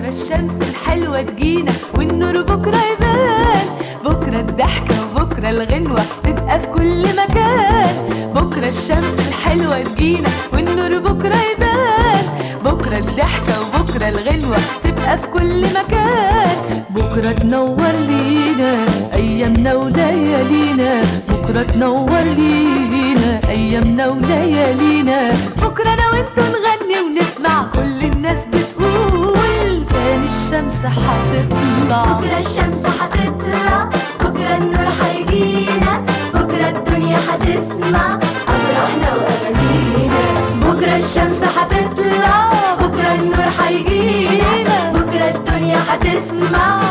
الشمس الحلوة تجينا والنور بكرة يبان بكرة الضحكة وبكرة الغنوة تبقى في كل مكان بكرة الشمس الحلوة تجينا والنور بكرة يبان بكرة الضحكة وبكرة الغنوة تبقى في كل مكان بكرة تنور لينا أيامنا وليالينا بكرة تنور لينا أيامنا وليالينا بكرة أنا وأنتوا نغني ونسمع كل الناس بتقول تاني الشمس هتطلع بكرة الشمس هتطلع بكرة النور هيجينا بكرة الدنيا هتسمع أفراحنا وأغانينا بكرة الشمس هتطلع بكرة النور هيجينا بكرة الدنيا هتسمع